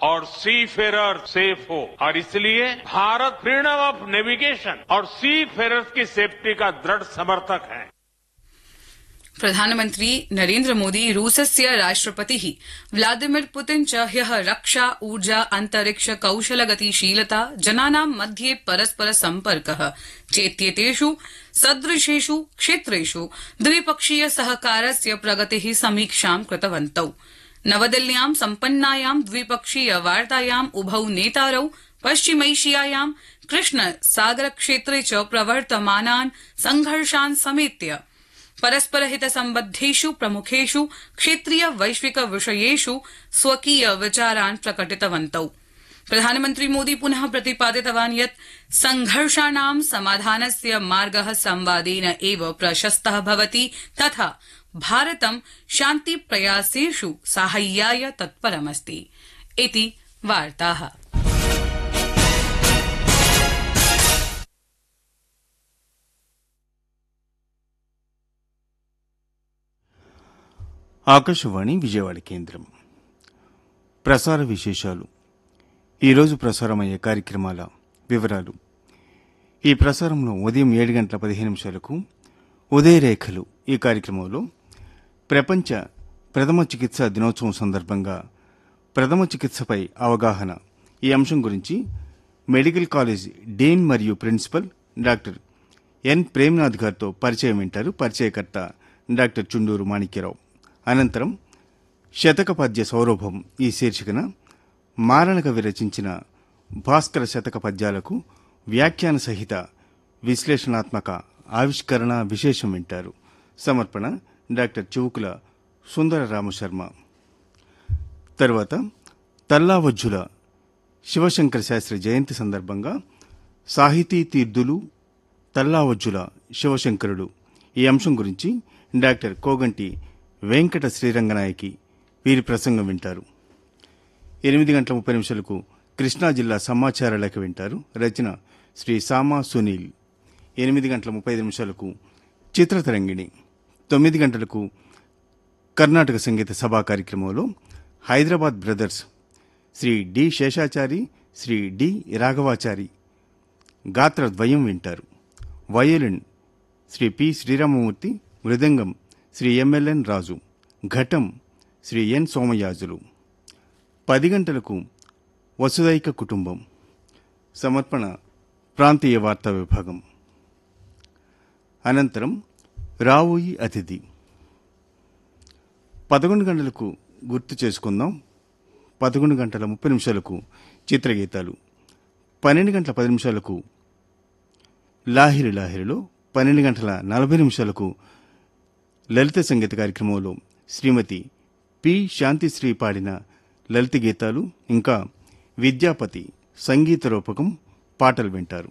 और सी Ferrer safe हो और इसलिए भारत फ्रीडम ऑफ नेविगेशन और सी फेरर्स की सेफ्टी का दृढ़ समर्थक है प्रधानमन्त्री नरेन्द्र मोदी रूसस्य राष्ट्रपतिः व्लादिमिर पुतिन च ह्यः रक्षा ऊर्जा अन्तरिक्ष कौशल गतिशीलता जनानां मध्ये परस्पर सम्पर्कः चेत्येतेषु सदृशेषु क्षेत्रेषु द्विपक्षीय सहकारस्य प्रगतिः समीक्षां कृतवन्तौ नवदिल्ल्यां सम्पन्नायां द्विपक्षीय वार्तायाम् उभौ नेतारौ पश्चिमैशियायां कृष्ण सागर क्षेत्रे च प्रवर्तमानान् संघर्षान् समेत्य परस्परहित सम्बद्धेषु प्रमुखेषु क्षेत्रीय वैश्विक विषयेषु स्वकीय विचारान् प्रकटितवन्तौ प्रधानमन्त्री मोदी पुनः प्रतिपादितवान् यत् संघर्षाणां समाधानस्य मार्ग संवादेन एव प्रशस्तः भवति तथा भारतं शान्तिप्रयासेषु साहाय्याय तत्परमस्ति इति वार्ताः ఆకాశవాణి విజయవాడ కేంద్రం ప్రసార విశేషాలు ఈరోజు ప్రసారమయ్యే కార్యక్రమాల వివరాలు ఈ ప్రసారంలో ఉదయం ఏడు గంటల పదిహేను నిమిషాలకు ఉదయరేఖలు ఈ కార్యక్రమంలో ప్రపంచ ప్రథమ చికిత్స దినోత్సవం సందర్భంగా ప్రథమ చికిత్సపై అవగాహన ఈ అంశం గురించి మెడికల్ కాలేజ్ డీన్ మరియు ప్రిన్సిపల్ డాక్టర్ ఎన్ ప్రేమ్నాథ్ గారితో పరిచయం వింటారు పరిచయకర్త డాక్టర్ చుండూరు మాణిక్యరావు అనంతరం శతక పద్య సౌరభం ఈ శీర్షికన మారణకవి రచించిన భాస్కర శతక పద్యాలకు వ్యాఖ్యాన సహిత విశ్లేషణాత్మక ఆవిష్కరణ విశేషం వింటారు సమర్పణ డాక్టర్ చెవుకుల సుందర రామశర్మ తరువాత తల్లావజ్జుల శివశంకర శాస్త్రి జయంతి సందర్భంగా సాహితీ తీర్థులు తల్లావజ్జుల శివశంకరుడు ఈ అంశం గురించి డాక్టర్ కోగంటి వెంకట శ్రీరంగనాయకి వీరి ప్రసంగం వింటారు ఎనిమిది గంటల ముప్పై నిమిషాలకు కృష్ణా జిల్లా సమాచార లేఖ వింటారు రచన శ్రీ సామా సునీల్ ఎనిమిది గంటల ముప్పై ఐదు నిమిషాలకు చిత్రతరంగిణి తొమ్మిది గంటలకు కర్ణాటక సంగీత సభా కార్యక్రమంలో Hyderabad brothers Shri D Seshachari Shri D Raghavachari గాత్ర ద్వయం వింటారు violin Shri P Sriramamurthy mridangam Shri MLN Raju ghatam Shri ఎన్ సోమయాజులు పది గంటలకు వసుదైక కుటుంబం సమర్పణ ప్రాంతీయ వార్తా విభాగం అనంతరం రావోయి అతిథి పదకొండు గంటలకు గుర్తు చేసుకుందాం పదకొండు గంటల ముప్పై నిమిషాలకు చిత్రగీతాలు పన్నెండు గంటల పది నిమిషాలకు లాహిరి లాహిరిలో పన్నెండు గంటల నలభై నిమిషాలకు లలిత సంగీత కార్యక్రమంలో శ్రీమతి పి శాంతిశ్రీ పాడిన లలిత గీతాలు ఇంకా విద్యాపతి సంగీత రూపకం పాటలు వింటారు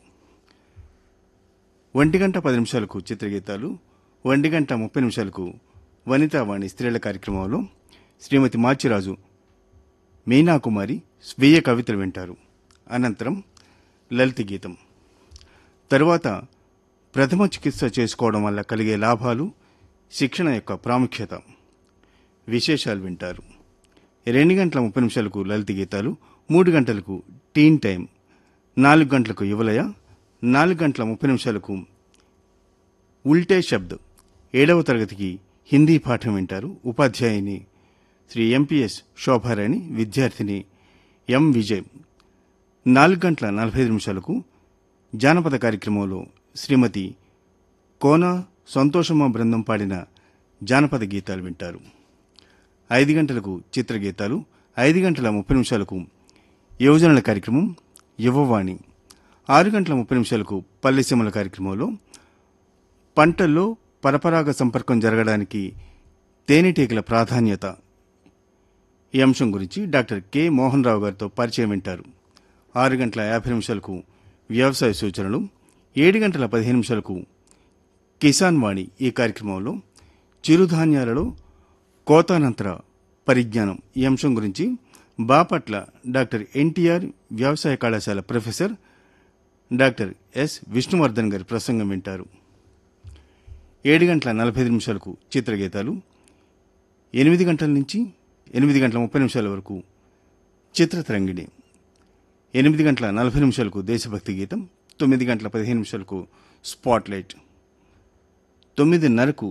ఒంటి గంట పది నిమిషాలకు చిత్రగీతాలు ఒంటి గంట ముప్పై నిమిషాలకు వనితావాణి స్త్రీల కార్యక్రమంలో శ్రీమతి మాచిరాజు మీనాకుమారి స్వీయ కవితలు వింటారు అనంతరం లలిత గీతం తరువాత ప్రథమ చికిత్స చేసుకోవడం వల్ల కలిగే లాభాలు శిక్షణ యొక్క ప్రాముఖ్యత విశేషాలు వింటారు రెండు గంటల ముప్పై నిమిషాలకు లలిత గీతాలు మూడు గంటలకు టీన్ టైం నాలుగు గంటలకు యువలయ నాలుగు గంటల ముప్పై నిమిషాలకు ఉల్టే శబ్ద్ ఏడవ తరగతికి హిందీ పాఠం వింటారు ఉపాధ్యాయుని శ్రీ ఎంపీఎస్ శోభారాణి విద్యార్థిని ఎం విజయ్ నాలుగు గంటల నలభై ఐదు నిమిషాలకు జానపద కార్యక్రమంలో శ్రీమతి కోన సంతోషమ్మ బృందం పాడిన జానపద గీతాలు వింటారు ఐదు గంటలకు చిత్రగీతాలు ఐదు గంటల ముప్పై నిమిషాలకు యువజనుల కార్యక్రమం యువవాణి ఆరు గంటల ముప్పై నిమిషాలకు పల్లెసీమల కార్యక్రమంలో పంటల్లో పరపరాగ సంపర్కం జరగడానికి తేనెటీగల ప్రాధాన్యత ఈ అంశం గురించి డాక్టర్ కె మోహన్ రావు గారితో పరిచయం వింటారు ఆరు గంటల యాభై నిమిషాలకు వ్యవసాయ సూచనలు ఏడు గంటల పదిహేను నిమిషాలకు కిసాన్ వాణి ఈ కార్యక్రమంలో చిరుధాన్యాలలో కోతానంతర పరిజ్ఞానం ఈ అంశం గురించి బాపట్ల డాక్టర్ ఎన్టీఆర్ వ్యవసాయ కళాశాల ప్రొఫెసర్ డాక్టర్ ఎస్ విష్ణువర్ధన్ గారి ప్రసంగం వింటారు ఏడు గంటల నలభై ఐదు నిమిషాలకు చిత్రగీతాలు ఎనిమిది గంటల నుంచి ఎనిమిది గంటల ముప్పై నిమిషాల వరకు చిత్రతరంగిణి ఎనిమిది గంటల నలభై నిమిషాలకు దేశభక్తి గీతం తొమ్మిది గంటల పదిహేను నిమిషాలకు స్పాట్లైట్ తొమ్మిదిన్నరకు